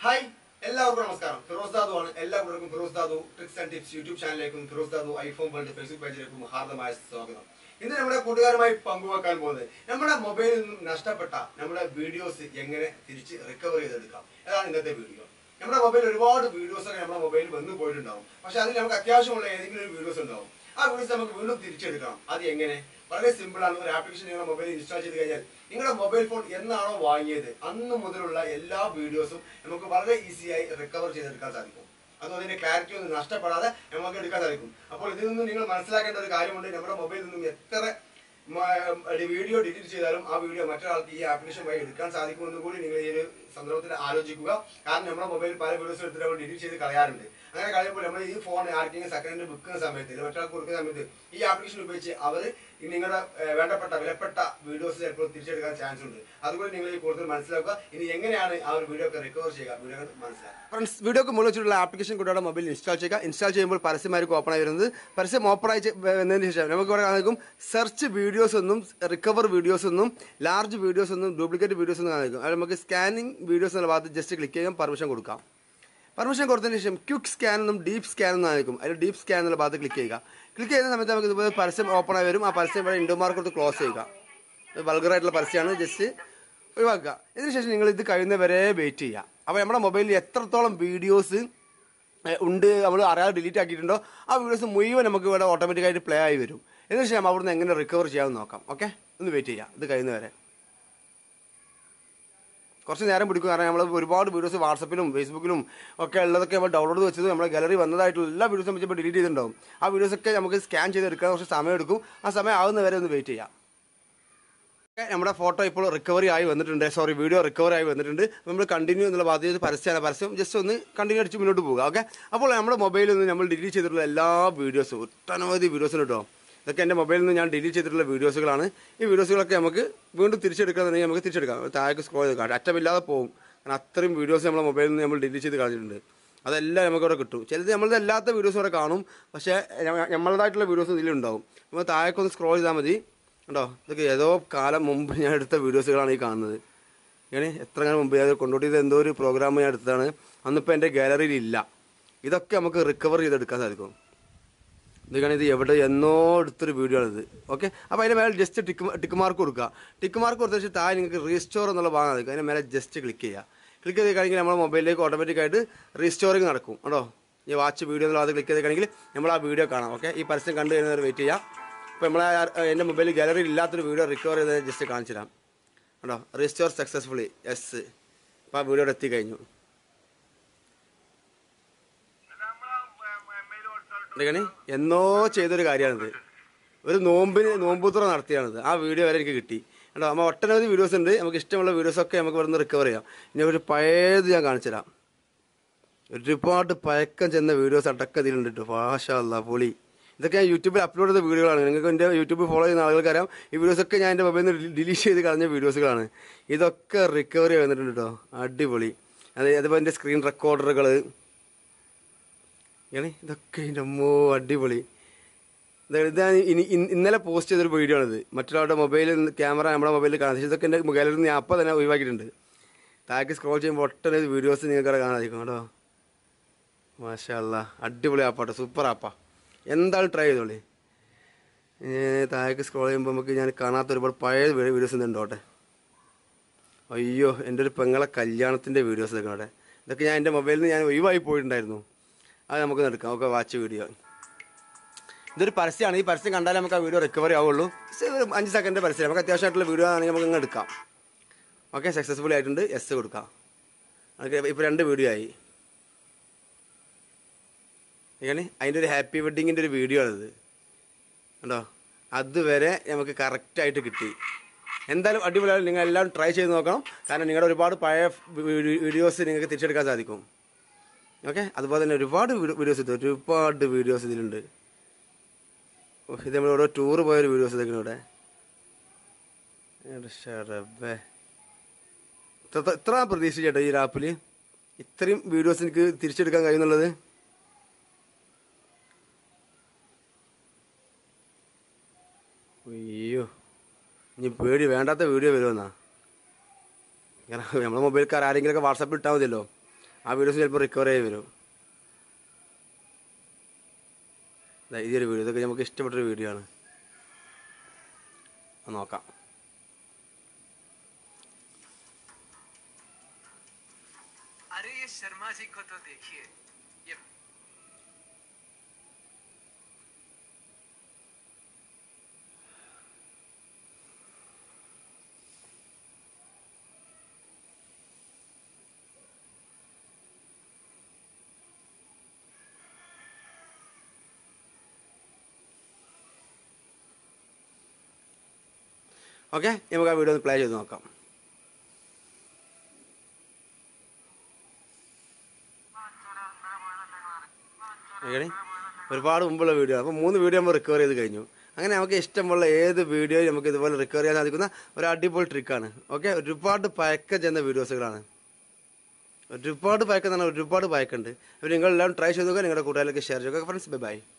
Hi എല്ലാവർക്കും നമസ്കാരം ഫിറോസ് ദാദു ആണ് എല്ലാവർക്കും Firoz Dadu tricks and tips YouTube ചാനലിലേക്കും Firoz Dadu iPhone world Facebook പേജിലേക്കും ഹാർദമായ സ്വാഗതം ഇന്ന് നമ്മുടെ കൂട്ടുകാരുമായി പങ്കുവെക്കാൻ പോകുന്നത് നമ്മുടെ മൊബൈലിൽ നിന്നും നഷ്ടപ്പെട്ട നമ്മുടെ വീഡിയോസ് എങ്ങനെ തിരിച്ച് റിക്കവർ ചെയ്തെടുക്കാം അതാണ് ഇന്നത്തെ വീഡിയോ നമ്മുടെ മൊബൈലിൽ ഒരുപാട് വീഡിയോസ് ഒക്കെ നമ്മുടെ മൊബൈലിൽ വന്നു പോയിട്ടുണ്ടാവും പക്ഷെ അതിൽ നമുക്ക് അത്യാവശ്യമുള്ള ഏതെങ്കിലും ഒരു വീഡിയോസ് ഉണ്ടാവും ആ വീഡിയോസ് നമുക്ക് വീണ്ടും തിരിച്ചെടുക്കണം അത് എങ്ങനെ വളരെ സിമ്പിൾ ആണ് ഒരു ആപ്ലിക്കേഷൻ നിങ്ങളുടെ മൊബൈലിൽ ഇൻസ്റ്റാൾ ചെയ്ത് കഴിഞ്ഞാൽ നിങ്ങളുടെ മൊബൈൽ ഫോൺ എന്നാണോ വാങ്ങിയത് അന്ന് മുതലുള്ള എല്ലാ വീഡിയോസും നമുക്ക് വളരെ ഈസിയായി റിക്കവർ ചെയ്തെടുക്കാൻ സാധിക്കും അതും അതിന്റെ ക്ലാരിറ്റി ഒന്നും നഷ്ടപ്പെടാതെ നമുക്ക് എടുക്കാൻ സാധിക്കും അപ്പോൾ ഇതിൽ നിന്ന് നിങ്ങൾ മനസ്സിലാക്കേണ്ട ഒരു കാര്യമുണ്ട് നമ്മുടെ മൊബൈലിൽ നിന്നും എത്ര വീഡിയോ ഡിലീറ്റ് ചെയ്താലും ആ വീഡിയോ മറ്റൊരാൾക്ക് ഈ ആപ്ലിക്കേഷൻ വഴി എടുക്കാൻ സാധിക്കുമെന്നും കൂടി നിങ്ങൾ ഈ ഒരു സന്ദർഭത്തിൽ ആലോചിക്കുക കാരണം നമ്മുടെ മൊബൈൽ പല വീഡിയോസ് എടുത്തിട്ട് നമ്മൾ ഡിലീറ്റ് ചെയ്ത് കളയാറുണ്ട് അങ്ങനെ കളയുമ്പോൾ നമ്മൾ ഈ ഫോൺ ആർക്കെങ്കിലും സെക്കൻഡ് ഹാൻഡ് വിൽക്കുന്ന സമയത്ത് അല്ലെങ്കിൽ മറ്റൊരാൾക്ക് കൊടുക്കുന്ന സമയത്ത് ഈ ആപ്ലിക്കേഷൻ ഉപയോഗിച്ച് അവർ നിങ്ങളുടെ ഏഹ്, വേണ്ടപ്പെട്ട വിലപ്പെട്ട വീഡിയോസ് ചിലപ്പോൾ തിരിച്ചെടുക്കാൻ ചാൻസ് ഉണ്ട് അതുകൊണ്ട് നിങ്ങൾ ഈ കൂടുതൽ മനസ്സിലാക്കുക ഇനി എങ്ങനെയാണ് ആ ഒരു വീഡിയോ ഒക്കെ റിക്കവർ ചെയ്യുക വീഡിയോ മനസ്സിലാക്കുക ഫ്രണ്ട്സ് വീഡിയോക്ക് മുകളിൽ വെച്ചിട്ടുള്ള ആപ്ലിക്കേഷൻ കൂടെ മൊബൈൽ ഇൻസ്റ്റാൾ ചെയ്യുക ഇൻസ്റ്റാൾ ചെയ്യുമ്പോൾ പരസ്യമായിരിക്കും ഓപ്പൺ ആയി വരുന്നത് പരസ്യം ഓപ്പൺ ആയി ചെ- വന്നതിന് ശേഷം നമുക്ക് ഇവിടെ കാണിക്കും സെർച്ച് വീഡിയോസ് ഒന്നും റിക്കവർ വീഡിയോസ് ഒന്നും ലാർജ് വീഡിയോസ് ഒന്നും ഡ്യൂപ്ലിക്കേറ്റ് വീഡിയോസ് ഒന്നും കാണിക്കും അത് നമുക്ക് സ്കാനിങ് വീഡിയോസ് എന്നുള്ള ഭാഗത്ത് ജസ്റ്റ് ക്ലിക്ക് ചെയ്യാൻ പെർമിഷൻ കൊടുക്കാം പെർമിഷൻ കൊടുത്തതിന് ശേഷം ക്വിക്ക് സ്കാൻ എന്നും ഡീപ്പ് സ്കാൻ എന്നും ആയിരിക്കും അതിൽ ഡീപ്പ് സ്കാൻ എന്നുള്ള ഭാഗത്ത് ക്ലിക്ക് ചെയ്യുക ക്ലിക്ക് ചെയ്യുന്ന സമയത്ത് നമുക്ക് ഇതുപോലെ പരസ്യം ഓപ്പൺ ആയി വരും ആ പരസ്യം ഇവിടെ ഇൻഡോ മാർക്ക് കൊടുത്ത് ക്ലോസ് ചെയ്യുക വൾഗറായിട്ടുള്ള പരസ്യമാണ് ജസ്റ്റ് ഒഴിവാക്കുക ഇതിനുശേഷം നിങ്ങൾ ഇത് കഴിയുന്നവരെ വെയിറ്റ് ചെയ്യുക അപ്പോൾ നമ്മുടെ മൊബൈലിൽ എത്രത്തോളം വീഡിയോസ് ഉണ്ട് നമ്മൾ അറിയാതെ ഡിലീറ്റ് ആക്കിയിട്ടുണ്ടോ ആ വീഡിയോസ് മുഴുവൻ നമുക്ക് ഇവിടെ ഓട്ടോമാറ്റിക്കായിട്ട് പ്ലേ ആയി വരും ഇതിനുശേഷം അവിടുന്ന് എങ്ങനെ റിക്കവർ ചെയ്യാമെന്ന് നോക്കാം ഓക്കെ ഒന്ന് വെയിറ്റ് ചെയ്യാം ഇത് കഴിയുന്നവരെ കുറച്ച് നേരം പിടിക്കും കാരണം നമ്മൾ ഒരുപാട് വീഡിയോസ് വാട്സപ്പിലും ഫേസ്ബുക്കിലും ഒക്കെ ഉള്ളതൊക്കെ നമ്മൾ ഡൗൺലോഡ് ചെയ്ത് വെച്ചത് നമ്മുടെ ഗാലറി വന്നതായിട്ടുള്ള എല്ലാ വീഡിയോസും വെച്ചപ്പോൾ ഡിലീറ്റ് ചെയ്തിട്ടുണ്ടാവും ആ വീഡിയോസൊക്കെ നമുക്ക് സ്കാൻ ചെയ്തെടുക്കാൻ കുറച്ച് സമയം എടുക്കും ആ സമയം ആവുന്നവരെ ഒന്ന് വെയിറ്റ് ചെയ്യാം ഓക്കേ, നമ്മുടെ ഫോട്ടോ ഇപ്പോൾ റിക്കവറി ആയി വന്നിട്ടുണ്ട് സോറി വീഡിയോ റിക്കവർ ആയി വന്നിട്ടുണ്ട് നമ്മൾ കണ്ടിന്യൂ എന്നുള്ള ബാധ്യത പരസ്യമാണ് പരസ്യം ജസ്റ്റ് ഒന്ന് കണ്ടിന്യൂ അടിച്ച് മുന്നോട്ട് പോകുക ഓക്കെ അപ്പോൾ നമ്മുടെ മൊബൈലിൽ നിന്ന് നമ്മൾ ഡിലീറ്റ് ചെയ്തിട്ടുള്ള എല്ലാ വീഡിയോസും ഒട്ടനവധി വീഡിയോസും കേട്ടോ ഇതൊക്കെ എൻ്റെ മൊബൈലിൽ നിന്ന് ഞാൻ ഡിലീറ്റ് ചെയ്തിട്ടുള്ള വീഡിയോസുകളാണ് ഈ വീഡിയോസുകളൊക്കെ നമുക്ക് വീണ്ടും തിരിച്ചെടുക്കാന്നുണ്ടെങ്കിൽ നമുക്ക് തിരിച്ചെടുക്കാം താഴേക്ക് സ്ക്രോൾ ചെയ്ത് കാണാം അറ്റമില്ലാതെ പോകും കാരണം അത്രയും വീഡിയോസ് നമ്മുടെ മൊബൈലിൽ നിന്ന് നമ്മൾ ഡിലീറ്റ് ചെയ്ത് കളഞ്ഞിട്ടുണ്ട് അതെല്ലാം നമുക്ക് ഇവിടെ കിട്ടും ചിലത് നമ്മളത് അല്ലാത്ത വീഡിയോസ് ഇവിടെ കാണും പക്ഷേ ഞ- നമ്മളതായിട്ടുള്ള വീഡിയോസ് ഇതിലുണ്ടാവും നമ്മൾ താഴേക്കൊന്ന് സ്ക്രോൾ ചെയ്താൽ മതി കണ്ടോ ഇതൊക്കെ ഏതോ കാലം മുമ്പ് ഞാൻ എടുത്ത വീഡിയോസുകളാണ് ഈ കാണുന്നത് ഇങ്ങനെ എത്ര കാലം മുമ്പ് ഞാൻ കൊണ്ടോട്ടി ചെയ്ത എന്തോ ഒരു പ്രോഗ്രാം ഞാൻ എടുത്തതാണ് അന്നിപ്പോൾ എൻ്റെ ഗാലറിയിൽ ഇല്ല ഇതൊക്കെ നമുക്ക് റിക്കവർ ചെയ്തെടുക്കാൻ സാധിക്കും ഇതൊക്കെയാണ് ഇത് എവിടെ എന്നോ എടുത്തൊരു വീഡിയോ ആണിത് ഓക്കെ അപ്പോൾ അതിൻ്റെ മേലെ ജസ്റ്റ് ടിക്ക് ടിക്ക് മാർക്ക് കൊടുക്കുക ടിക്ക് മാർക്ക് കൊടുത്ത ശേഷം താഴെ നിങ്ങൾക്ക് റീസ്റ്റോർ എന്നുള്ള ഭാഗം നടക്കും അതിൻ്റെ മേലെ ജസ്റ്റ് ക്ലിക്ക് ചെയ്യുക ക്ലിക്ക് ചെയ്ത് കഴിഞ്ഞാൽ നമ്മുടെ മൊബൈലിലേക്ക് ഓട്ടോമാറ്റിക്കായിട്ട് റീസ്റ്റോറിങ് നടക്കും കേട്ടോ ഈ വാച്ച് വീഡിയോ എന്നുള്ള അത് ക്ലിക്ക് ചെയ്ത് കഴിഞ്ഞാൽ നമ്മൾ ആ വീഡിയോ കാണാം ഓക്കെ ഈ പരസ്യം കണ്ടു കഴിഞ്ഞാൽ വെയിറ്റ് ചെയ്യാം ഇപ്പോൾ നമ്മളെ എൻ്റെ മൊബൈലിൽ ഗാലറിയിൽ ഇല്ലാത്തൊരു വീഡിയോ റിക്കവർ ചെയ്ത് ജസ്റ്റ് കാണിച്ചു തരാം കേട്ടോ റീസ്റ്റോർ സക്സസ്ഫുള്ളി എസ് ഇപ്പോൾ ആ വീഡിയോ എത്തി കഴിഞ്ഞു എന്തൊക്കെയാണ് എന്നോ ചെയ്തൊരു കാര്യമാണിത് ഒരു നോമ്പിന് നോമ്പൂത്ര നടത്തിയാണിത് ആ വീഡിയോ വരെ എനിക്ക് കിട്ടി കേട്ടോ നമ്മൾ ഒട്ടനവധി വീഡിയോസ് ഉണ്ട് നമുക്ക് ഇഷ്ടമുള്ള വീഡിയോസൊക്കെ നമുക്ക് ഇവിടുന്ന് റിക്കവർ ചെയ്യാം ഇനി ഒരു പഴയത് ഞാൻ കാണിച്ചു തരാം ഒരുപാട് പഴക്കം ചെന്ന വീഡിയോസ് അടക്കം ഇതിലുണ്ട് കേട്ടോ ഭാഷല്ല പൊളി ഇതൊക്കെ ഞാൻ യൂട്യൂബിൽ അപ്ലോഡ് ചെയ്ത വീഡിയോകളാണ് നിങ്ങൾക്ക് എൻ്റെ യൂട്യൂബ് ഫോളോ ചെയ്യുന്ന ആളുകൾക്കറിയാം ഈ വീഡിയോസൊക്കെ ഞാൻ എൻ്റെ മൊബൈലിൽ നിന്ന് ഡിലീറ്റ് ചെയ്ത് കളഞ്ഞ വീഡിയോസുകളാണ് ഇതൊക്കെ റിക്കവറി വന്നിട്ടുണ്ട് കേട്ടോ അടിപൊളി അത് അതുപോലെ എൻ്റെ സ്ക്രീൻ റെക്കോർഡറുകൾ ഇങ്ങനെ ഇതൊക്കെ എൻ്റെ അമ്മോ അടിപൊളി ഇത് ഇതാണ് ഇനി ഇൻ- ഇന്നലെ പോസ്റ്റ് ചെയ്തൊരു വീഡിയോ ആണിത് മറ്റൊരാളുടെ മൊബൈലിൽ ക്യാമറ നമ്മുടെ മൊബൈലിൽ കാണാം പക്ഷേ ഇതൊക്കെ എൻ്റെ ഗാലറിയിൽ നിന്ന് ഞാൻ അപ്പം തന്നെ ഒഴിവാക്കിയിട്ടുണ്ട് താഴേക്ക് സ്ക്രോൾ ചെയ്യുമ്പോൾ ഒട്ടനവധി വീഡിയോസ് നിങ്ങൾക്ക് അവിടെ കാണാൻ സാധിക്കും കേട്ടോ മാഷല്ല അടിപൊളി ആപ്പാട്ടോ സൂപ്പർ ആപ്പാ എന്തായാലും ട്രൈ ചെയ്തോളി ഏ, താഴേക്ക് സ്ക്രോൾ ചെയ്യുമ്പോൾ നമുക്ക് ഞാൻ കാണാത്ത ഒരുപാട് പഴയ വീഡിയോസ് ഉണ്ടോട്ടെ അയ്യോ എൻ്റെ ഒരു പെങ്ങളെ കല്യാണത്തിൻ്റെ വീഡിയോസ് ഇതൊക്കെ അവിടെ ഇതൊക്കെ ഞാൻ എൻ്റെ മൊബൈലിൽ നിന്ന് ഞാൻ ഒഴിവായി പോയിട്ടുണ്ടായിരുന്നു അത് നമുക്ക് എടുക്കാം ഒക്കെ വാച്ച് വീഡിയോ ഇതൊരു പരസ്യമാണ് ഈ പരസ്യം കണ്ടാലേ നമുക്ക് ആ വീഡിയോ റിക്കവറി ആവുള്ളൂ just ഒരു അഞ്ച് സെക്കൻഡ് പരസ്യം നമുക്ക് അത്യാവശ്യമായിട്ടുള്ള വീഡിയോ ആണെങ്കിൽ നമുക്ക് ഇങ്ങ് എടുക്കാം ഓക്കെ സക്സസ്ഫുൾ ആയിട്ടുണ്ട് എസ് കൊടുക്കാം നമുക്ക് ഇപ്പോൾ രണ്ട് വീഡിയോ ആയി എങ്ങനെ അതിൻ്റെ ഒരു ഹാപ്പി വെഡിങ്ങിൻ്റെ ഒരു വീഡിയോ ആണിത് കണ്ടോ അതുവരെ നമുക്ക് കറക്റ്റായിട്ട് കിട്ടി എന്തായാലും അടിപൊളിയാണ് നിങ്ങൾ എല്ലാം ട്രൈ ചെയ്ത് നോക്കണം കാരണം നിങ്ങളുടെ ഒരുപാട് പഴയ വീഡിയോസ് നിങ്ങൾക്ക് തിരിച്ചെടുക്കാൻ സാധിക്കും ഓക്കെ അതുപോലെ തന്നെ ഒരുപാട് വീഡിയോസ് ഇത് ഒരുപാട് വീഡിയോസ് ഇതിലുണ്ട് ഓ, ഇത് നമ്മൾ ഓരോ ടൂർ പോയൊരു വീഡിയോസ് ഇതൊക്കെ ഇവിടെ എടാ ശരബേ. ഇത്ര- ഇത്ര പ്രതീക്ഷിച്ചേട്ടോ ഈ ആപ്പിൽ ഇത്രയും വീഡിയോസ് എനിക്ക് തിരിച്ചെടുക്കാൻ കഴിയുന്നുള്ളത് അയ്യോ ഇനി പേടി വേണ്ടാത്ത വീഡിയോ വരുമെന്നാ കാരണം നമ്മളെ മൊബൈൽക്കാർ ആരെങ്കിലുമൊക്കെ വാട്സാപ്പിൽ ഇട്ടാൽ മതിയല്ലോ ആ വീഡിയോസ് ചിലപ്പോൾ റിക്കവർ ചെയ്ത് വരും ദാ ഇതൊരു വീഡിയോ ഇതൊക്കെ നമുക്ക് ഇഷ്ടപ്പെട്ടൊരു വീഡിയോ ആണ് ഒന്ന് നോക്കാം अरे ये शर्मा जी को तो देखिए ये ഓക്കെ നമുക്ക് ആ വീഡിയോ ഒന്ന് പ്ലേ ചെയ്ത് നോക്കാം എങ്ങനെ ഒരുപാട് മുമ്പുള്ള വീഡിയോ അപ്പോൾ മൂന്ന് വീഡിയോ നമ്മൾ റിക്കവർ ചെയ്ത് കഴിഞ്ഞു അങ്ങനെ നമുക്ക് ഇഷ്ടമുള്ള ഏത് വീഡിയോ നമുക്ക് ഇതുപോലെ റിക്കവർ ചെയ്യാൻ സാധിക്കുന്ന ഒരു അടിപൊളി ട്രിക്കാണ് ഓക്കെ ഒരുപാട് പഴക്കം ചെയ്യുന്ന വീഡിയോസുകളാണ് ഒരുപാട് പഴക്കം തന്നെ ഒരുപാട് പഴക്കമുണ്ട് അപ്പോൾ നിങ്ങളെല്ലാം ട്രൈ ചെയ്ത് നോക്കുക നിങ്ങളുടെ കൂട്ടുകാരിലേക്ക് ഷെയർ ചെയ്യുക ഫ്രണ്ട്സ് ബൈ ബൈ